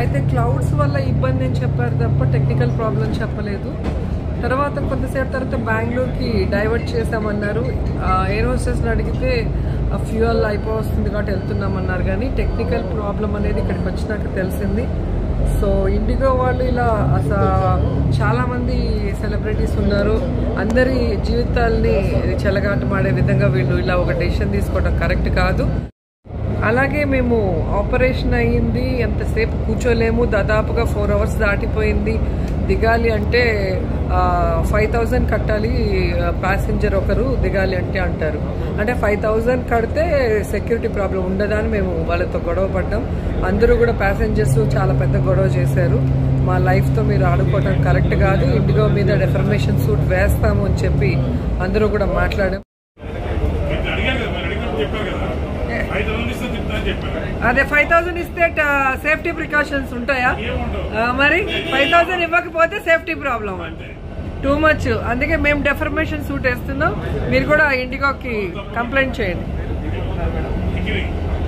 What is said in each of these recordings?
అయితే క్లౌడ్స్ వల్ల ఇబ్బంది అని చెప్పారు తప్ప టెక్నికల్ ప్రాబ్లం చెప్పలేదు తర్వాత కొంతసేపు తర్వాత బెంగళూరుకి డైవర్ట్ చేసామన్నారు ఎయిర్ హోస్టెస్ని అడిగితే ఫ్యూయల్ అయిపోతుంది కాబట్టి వెళ్తున్నామన్నారు కానీ టెక్నికల్ ప్రాబ్లం అనేది ఇక్కడికి వచ్చినాక తెలిసింది సో ఇండిగో వాళ్ళు ఇలా అసలు చాలా మంది సెలబ్రిటీస్ ఉన్నారు అందరి జీవితాల్ని చెలగాటమాడే విధంగా వీళ్ళు ఇలా ఒక డెసిషన్ తీసుకోవడం కరెక్ట్ కాదు అలాగే మేము ఆపరేషన్ అయ్యింది ఎంతసేపు కూర్చోలేము దాదాపుగా ఫోర్ అవర్స్ దాటిపోయింది దిగాలి అంటే ఫైవ్ థౌజండ్ కట్టాలి ప్యాసింజర్ ఒకరు దిగాలి అంటే అంటారు అంటే ఫైవ్ థౌజండ్ కడితే సెక్యూరిటీ ప్రాబ్లం ఉండదా అని మేము వాళ్ళతో గొడవ పడ్డాం అందరూ కూడా ప్యాసింజర్స్ చాలా పెద్ద గొడవ చేశారు మా లైఫ్తో మీరు ఆడుకోవడం కరెక్ట్ కాదు ఇండిగో మీద డెఫర్మేషన్ సూట్ వేస్తాము అని చెప్పి అందరూ కూడా మాట్లాడాం మీరు అడిగారు కదా మీరు అడిగినప్పుడు చెప్పారు కదా ఐదు వందలు ఇస్తే చెప్తా అని చెప్పారు అదే ఫైవ్ థౌసండ్ ఇస్తే సేఫ్టీ ప్రికాషన్స్ ఉంటాయా ఏముండవు ఆ, మరి ఫైవ్ థౌసండ్ ఇవ్వకపోతే సేఫ్టీ ప్రాబ్లం అంతే టూ మచ్ అందుకే మేము డెఫర్మేషన్ సూట్ వేస్తున్నాం మీరు కూడా ఇండిగోకి కంప్లైంట్ చేయండి డిగ్రీ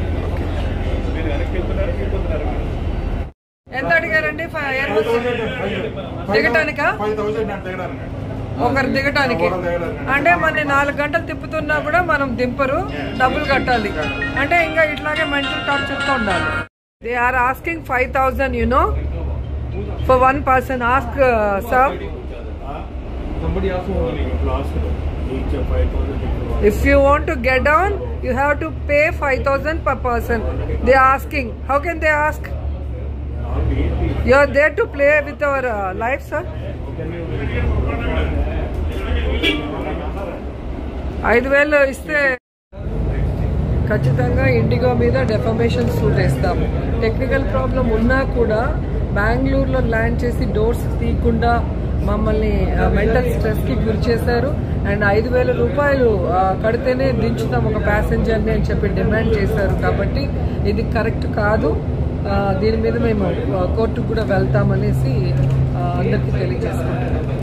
ఎంత అడిగారండి ఫై- ఎయిర్ హోస్టెస్ దిగటానికా ఫైవ్ థౌసండ్ అంటే దిగడానికి ఒకరు దిగటానికి అంటే మన నాలుగు గంటలు తిప్పుతున్నా కూడా మనం దింపరు డబ్బులు కట్టాలి అంటే ఇంకా ఇట్లాగే మెంటల్ టార్చర్ తో ఉండాలి they are asking five thousand you know for one person ask sir Somebody also asked each five thousand. If you want to get down, you have to pay 5000 per person. They are asking. How can they ask? You are there to play with our uh, life, sir. ఐదు వేలు ఇస్తే ఖచ్చితంగా IndiGo మీద defamation suit వేస్తాము technical problem ఉన్నా కూడా బెంగళూరులో land చేసి డోర్స్ తీయకుండా మమ్మల్ని మెంటల్ స్ట్రెస్కి గురి చేశారు అండ్ ఐదు వేల రూపాయలు ఆ, కడితేనే దించుతాం ఒక ప్యాసింజర్ని అని చెప్పి డిమాండ్ చేశారు కాబట్టి ఇది కరెక్ట్ కాదు ఆ, దీని మీద మేము కోర్టుకు కూడా వెళ్తామనేసి ఆ, అందరికీ తెలియజేసుకుంటున్నాం